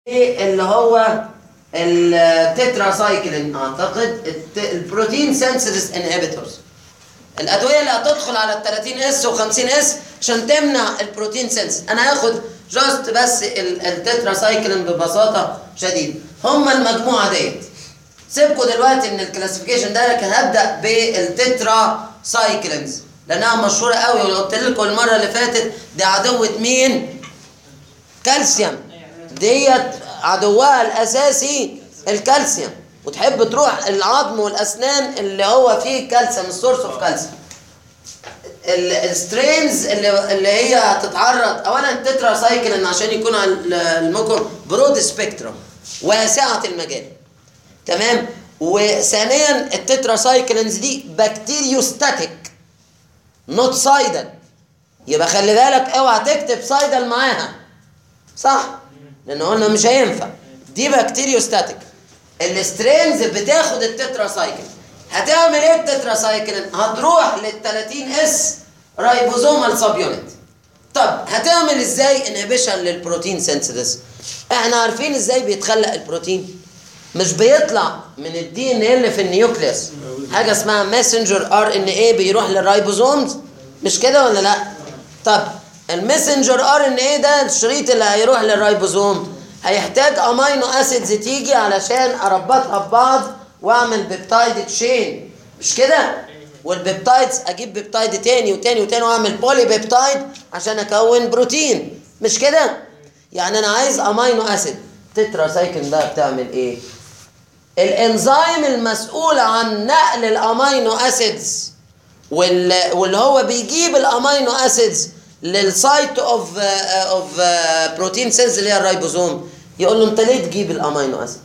اللي هو التترا سايكلين اعتقد الت- البروتين سنسز انهبيتورز الادويه اللي هتدخل على ال 30 اس و 50 اس عشان تمنع البروتين سنس انا هاخد جاست بس ال- التترا سايكلين ببساطه شديده هم المجموعه ديت سيبكوا دلوقتي من الكلاسيفيكيشن ده لكن هبدا بالتترا سايكلينز لانها مشهوره قوي وقلت لكم المره اللي فاتت دي عدوه مين كالسيوم ديت عدوها الاساسي الكالسيوم وتحب تروح العظم والاسنان اللي هو فيه كالسيوم السورس اوف كالسيوم السترينز اللي اللي هي هتتعرض اولا التترا سايكلين عشان يكون على المكر برود سبيكترم واسعه المجال تمام وثانيا التترا سايكلينز دي بكتيريوستاتيك نوت سايدل يبقى خلي بالك اوعى تكتب سايدل معاها صح لان قلنا مش هينفع دي بكتيريوستاتيك السترينز بتاخد التترا سايكل هتعمل ايه التترا سايكل هتروح لل 30 اس رايبوزومال سب يونت طب هتعمل ازاي انهبيشن للبروتين سينثيسيس احنا عارفين ازاي بيتخلق البروتين مش بيطلع من الدي ان اللي في النيوكليوس حاجه اسمها ماسنجر ار ان اي بيروح للرايبوزومز مش كده ولا لا طب الماسنجر ار ان اي ده الشريط اللي هيروح للرايبوزوم هيحتاج امينو اسيدز تيجي علشان اربطها ببعض واعمل بيبتايد تشين مش كده والبيبتايدز اجيب بيبتايد تاني وتاني وتاني واعمل بولي بيبتايد عشان اكون بروتين مش كده يعني انا عايز امينو اسيد تترا سايكل ده بتعمل ايه الانزيم المسؤول عن نقل الامينو اسيدز وال- واللي هو بيجيب الامينو اسيدز للسايت اوف اوف بروتين سيلز اللي هي الرايبوزوم يقول له انت ليه تجيب الامينو اسيد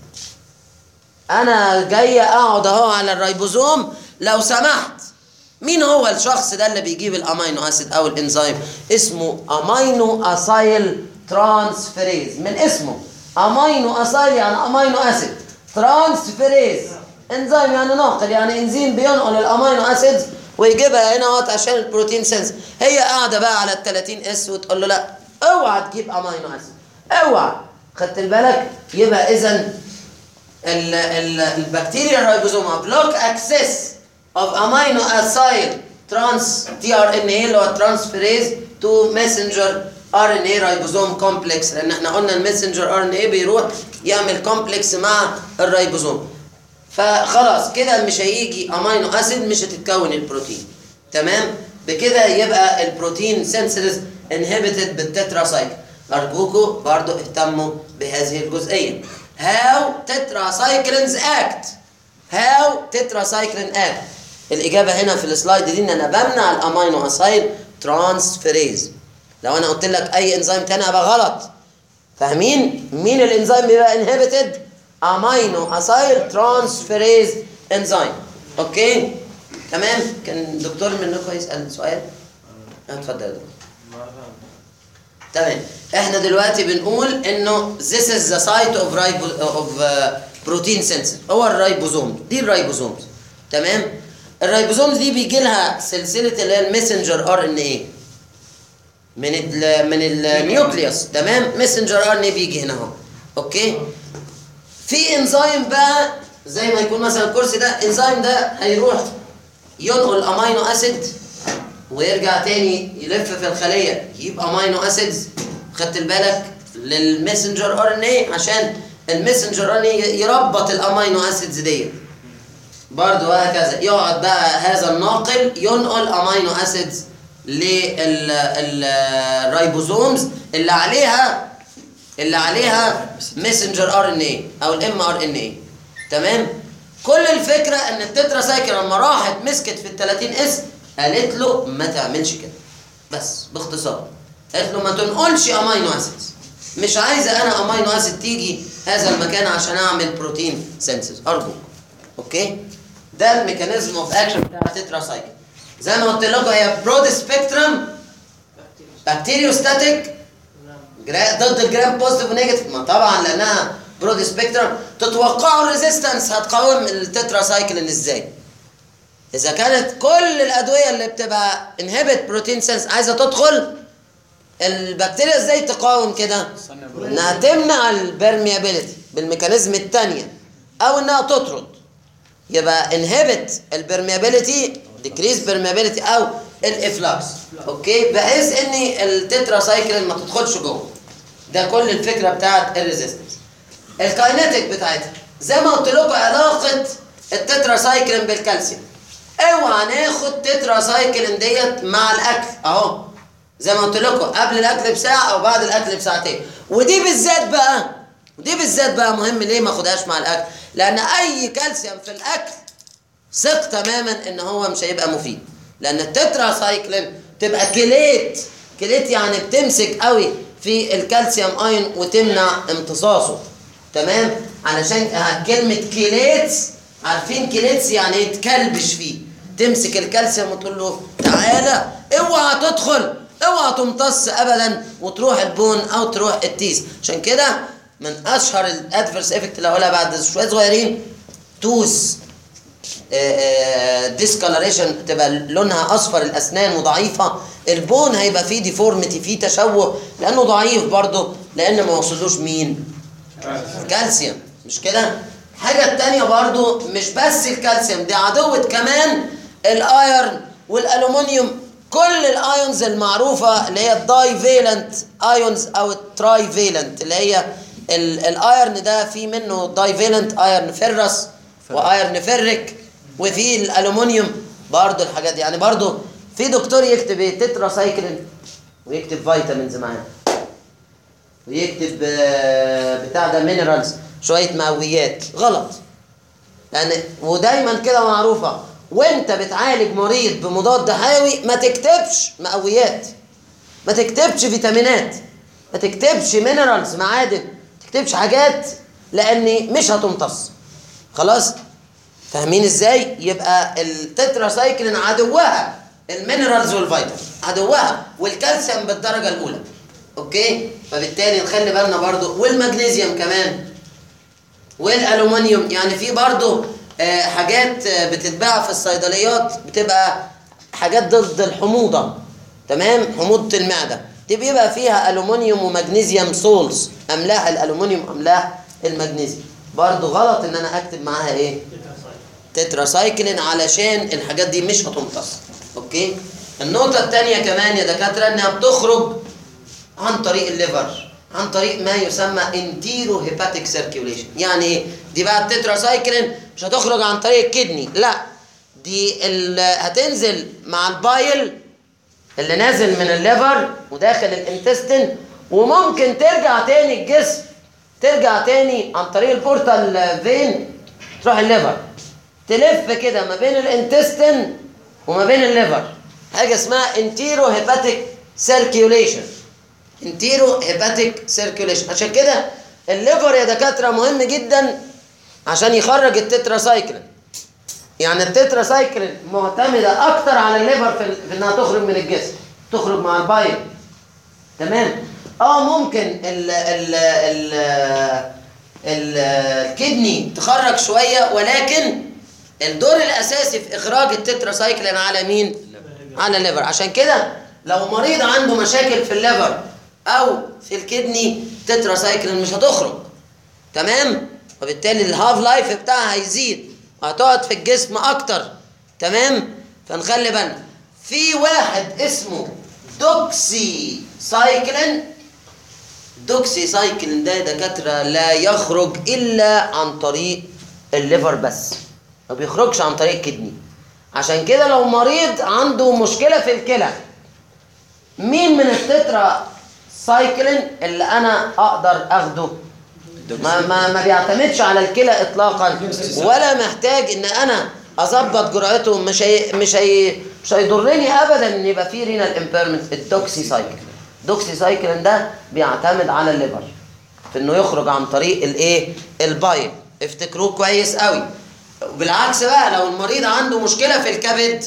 انا جاي اقعد اهو على الرايبوزوم لو سمحت مين هو الشخص ده اللي بيجيب الامينو اسيد او الانزيم اسمه امينو اسايل ترانسفيريز من اسمه امينو اسايل يعني امينو اسيد ترانسفيريز انزيم يعني ناقل يعني انزيم بينقل الامينو اسيدز ويجيبها هنا اهوت عشان البروتين سنس هي قاعده بقى على ال 30 اس وتقول له لا اوعى تجيب امينو اسيد اوعى خدت بالك يبقى اذا ال- ال- البكتيريا الرايبوزوما بلوك اكسس اوف امينو اسايل ترانس تي ار ان اي اللي هو ترانسفيريز تو ماسنجر ار ان اي رايبوزوم كومبلكس لان احنا قلنا الماسنجر ار ان اي بيروح يعمل كومبلكس مع الرايبوزوم فخلاص كده مش هيجي امينو اسيد مش هتتكون البروتين تمام بكده يبقى البروتين سينثيسيس انهبيتد بالتترا سايكل ارجوكوا برضو اهتموا بهذه الجزئيه هاو تترا سايكلينز اكت هاو تترا سايكلين اكت الاجابه هنا في السلايد دي ان انا بمنع الامينو اسايل ترانسفيريز لو انا قلت لك اي انزيم تاني ابقى غلط فاهمين مين الانزيم بيبقى انهبيتد امينو اسايل ترانسفيريز انزيم اوكي تمام كان دكتور منكم يسال سؤال اتفضل يا دكتور تمام احنا دلوقتي بنقول انه this is the site of ribo of uh, protein synthesis هو الرايبوزوم دي الرايبوزومز تمام الرايبوزومز دي بيجي لها سلسله اللي هي المسنجر ار ان اي من ال من النيوكليوس تمام ماسنجر ار ان اي بيجي هنا اهو اوكي في انزيم بقى زي ما يكون مثلا الكرسي ده انزيم ده هيروح ينقل امينو اسيد ويرجع تاني يلف في الخليه يجيب امينو اسيدز خدت بالك للمسنجر ار ان اي عشان المسنجر ار ان اي يربط الامينو اسيدز ديت برضه وهكذا يقعد بقى هذا الناقل ينقل امينو اسيدز للرايبوزومز اللي عليها اللي عليها ماسنجر ار ان اي او الام ار ان اي تمام كل الفكره ان التترا سايكل لما راحت مسكت في ال 30 اس قالت له ما تعملش كده بس باختصار قالت له ما تنقلش امينو اسيدز مش عايزه انا امينو اسيد تيجي هذا المكان عشان اعمل بروتين سينثيز ارجوك اوكي ده الميكانيزم اوف اكشن بتاع التترا سايكل زي ما قلت لكم هي برود سبيكترم بكتيريوستاتيك جرا- ضد الجرام بوزيتيف ونيجاتيف ما طبعا لانها برود سبيكترم تتوقعوا الريزيستنس هتقاوم التترا سايكلين ازاي اذا كانت كل الادويه اللي بتبقى انهبت بروتين سنس عايزه تدخل البكتيريا ازاي تقاوم كده انها تمنع البرميابيليتي بالميكانيزم الثانيه او انها تطرد يبقى انهبت البرميابيليتي ديكريز برميابيليتي او الافلاكس اوكي بحيث ان التترا سايكلين ما تدخلش جوه ده كل الفكره بتاعت الريزيستنس الكاينتيك بتاعتها زي ما قلت لكم علاقه التترا سايكلين بالكالسيوم اوعى ناخد تترا سايكلين ديت مع الاكل اهو زي ما قلت لكم قبل الاكل بساعه او بعد الاكل بساعتين ودي بالذات بقى ودي بالذات بقى مهم ليه ما اخدهاش مع الاكل لان اي كالسيوم في الاكل ثق تماما ان هو مش هيبقى مفيد لان التترا سايكلين تبقى كليت كليت يعني بتمسك قوي في الكالسيوم اين وتمنع امتصاصه تمام علشان كلمه كليتس عارفين كليتس يعني يتكلبش فيه تمسك الكالسيوم وتقول له تعالى اوعى تدخل اوعى تمتص ابدا وتروح البون او تروح التيس عشان كده من اشهر الادفيرس افكت اللي هقولها بعد شويه صغيرين توس ديسكالريشن تبقى لونها اصفر الاسنان وضعيفه البون هيبقى فيه ديفورميتي فيه تشوه لانه ضعيف برضه لان ما وصلوش مين كالسيوم مش كده الحاجه الثانيه برضه مش بس الكالسيوم دي عدوه كمان الايرن والالومنيوم كل الايونز المعروفه اللي هي الداي فيلنت ايونز او التراي فيلنت اللي هي الايرن ده في منه داي فيلنت ايرن فيرس وايرن فيريك وفي الالومنيوم برضه الحاجات دي يعني برضه في دكتور يكتب ايه تترا سايكلين ويكتب فيتامينز معاه ويكتب بتاع ده مينرالز شويه مقويات غلط يعني ودايما كده معروفه وانت بتعالج مريض بمضاد حيوي ما تكتبش مقويات ما تكتبش فيتامينات ما تكتبش مينرالز معادن ما تكتبش حاجات لان مش هتمتص خلاص فاهمين ازاي يبقى التترا سايكلين عدوها المينرالز والفيتامين عدوها والكالسيوم بالدرجه الاولى اوكي فبالتالي نخلي بالنا برضو والمغنيسيوم كمان والالومنيوم يعني في برضو آه حاجات آه بتتباع في الصيدليات بتبقى حاجات ضد الحموضه تمام حموضه المعده دي بيبقى فيها الومنيوم ومغنيسيوم سولز املاح الالومنيوم املاح المغنيسيوم برضو غلط ان انا اكتب معاها ايه تترا سايكلين علشان الحاجات دي مش هتمتص اوكي النقطه الثانيه كمان يا دكاتره انها بتخرج عن طريق الليفر عن طريق ما يسمى انتيرو هيباتيك سيركيوليشن يعني ايه دي بقى التترا سايكلين مش هتخرج عن طريق الكدني لا دي هتنزل مع البايل اللي نازل من الليفر وداخل الانتستين وممكن ترجع تاني الجسم ترجع تاني عن طريق البورتال فين تروح الليفر تلف كده ما بين الانتستين وما بين الليفر حاجه اسمها انتيرو هيباتيك سيركيوليشن انتيرو هيباتيك سيركيوليشن عشان كده الليفر يا دكاتره مهم جدا عشان يخرج التترا سايكلين يعني التترا سايكلين معتمده اكتر على الليفر في, في انها تخرج من الجسم تخرج مع البايل تمام اه ممكن ال ال ال ال الكدني تخرج شويه ولكن الدور الاساسي في اخراج التترا سايكلين على مين على الليفر عشان كده لو مريض عنده مشاكل في الليفر او في الكدني تترا سايكلين مش هتخرج تمام وبالتالي الهاف لايف بتاعها هيزيد وهتقعد في الجسم اكتر تمام فنخلي بالنا في واحد اسمه دوكسي سايكلين دوكسي سايكلين ده دكاتره لا يخرج الا عن طريق الليفر بس ما بيخرجش عن طريق الكدني عشان كده لو مريض عنده مشكله في الكلى مين من التترا سايكلين اللي انا اقدر اخده ما, ما, ما بيعتمدش على الكلى اطلاقا ولا محتاج ان انا اظبط جرعته مش هي مش هي مش هيضرني ابدا ان يبقى في رينال امبيرمنت الدوكسي سايكل الدوكسي سايكلين ده بيعتمد على الليفر في انه يخرج عن طريق الايه البايب افتكروه كويس قوي بالعكس بقى لو المريض عنده مشكله في الكبد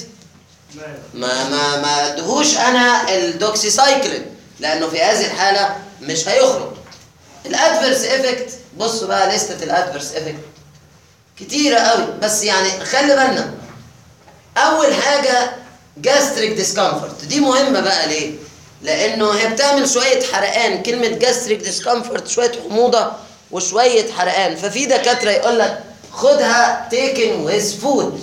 ما ما ما ادهوش انا الدوكسي سايكلين لانه في هذه الحاله مش هيخرج الادفيرس افكت بصوا بقى لسته الادفيرس افكت كتيره قوي بس يعني خلي بالنا اول حاجه جاستريك ديسكمفورت دي مهمه بقى ليه لانه هي بتعمل شويه حرقان كلمه جاستريك ديسكمفورت شويه حموضه وشويه حرقان ففي دكاتره يقول لك خدها تيكن ويز فود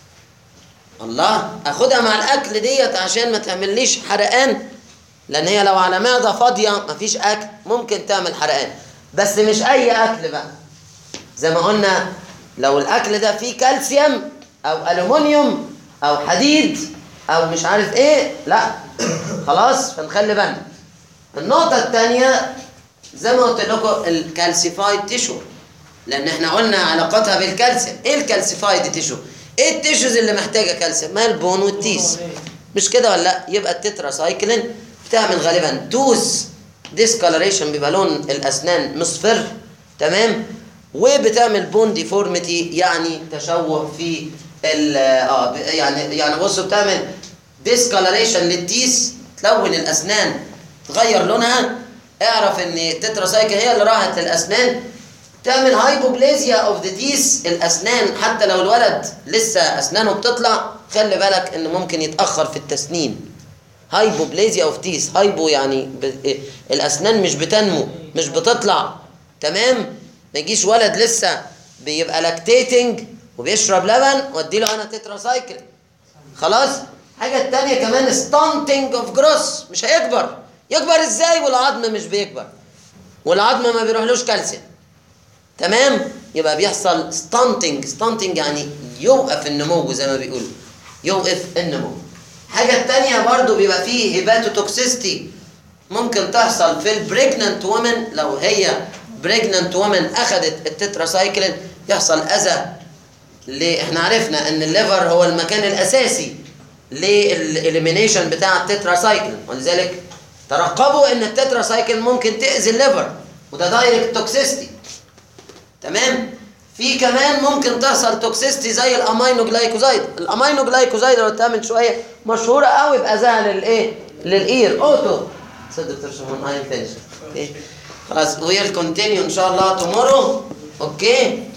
الله اخدها مع الاكل ديت عشان ما تعمليش حرقان لان هي لو على معده فاضيه مفيش اكل ممكن تعمل حرقان بس مش اي اكل بقى زي ما قلنا لو الاكل ده فيه كالسيوم او الومنيوم او حديد او مش عارف ايه لا خلاص فنخلي بالنا النقطه الثانيه زي ما قلت لكم الكالسيفايد تيشو لان احنا قلنا علاقتها بالكالسيوم ايه الكالسيفايد تيشو ايه التيشوز اللي محتاجه كالسيوم ما البون والتيس مش كده ولا لا يبقى التترا سايكلين بتعمل غالبا توس ديسكالريشن بيبقى لون الاسنان مصفر تمام وبتعمل بون ديفورميتي يعني تشوه في ال اه يعني يعني بصوا بتعمل ديسكالريشن للتيس تلون الاسنان تغير لونها اعرف ان التترا سايكل هي اللي راحت للاسنان تعمل هايبوبليزيا اوف ذا تيس الاسنان حتى لو الولد لسه اسنانه بتطلع خلي بالك انه ممكن يتاخر في التسنين هايبوبليزيا اوف تيس هايبو يعني ب... الاسنان مش بتنمو مش بتطلع تمام ما يجيش ولد لسه بيبقى لاكتيتنج وبيشرب لبن وادي له انا تترا سايكل خلاص حاجه التانية كمان ستانتنج اوف جروس مش هيكبر يكبر ازاي والعظم مش بيكبر والعظم ما بيروحلوش كالسيوم تمام يبقى بيحصل ستانتنج ستانتنج يعني يوقف النمو زي ما بيقولوا يوقف النمو حاجة التانية برضو بيبقى فيه هيباتوتوكسيستي ممكن تحصل في البريجننت وومن لو هي بريجننت وومن اخذت التتراسايكلين يحصل اذى ليه احنا عرفنا ان الليفر هو المكان الاساسي للإليمينيشن بتاع التتراسايكلين ولذلك ترقبوا ان التتراسايكل ممكن تاذي الليفر وده دايركت توكسيستي تمام في كمان ممكن تحصل توكسيستي زي الامينو جلايكوزايد الامينو جلايكوزايد لو اتعمل شويه مشهوره قوي باذاها للايه للاير اوتو صدق دكتور شمون اي فينش اوكي خلاص ويل كونتينيو ان شاء الله تومورو اوكي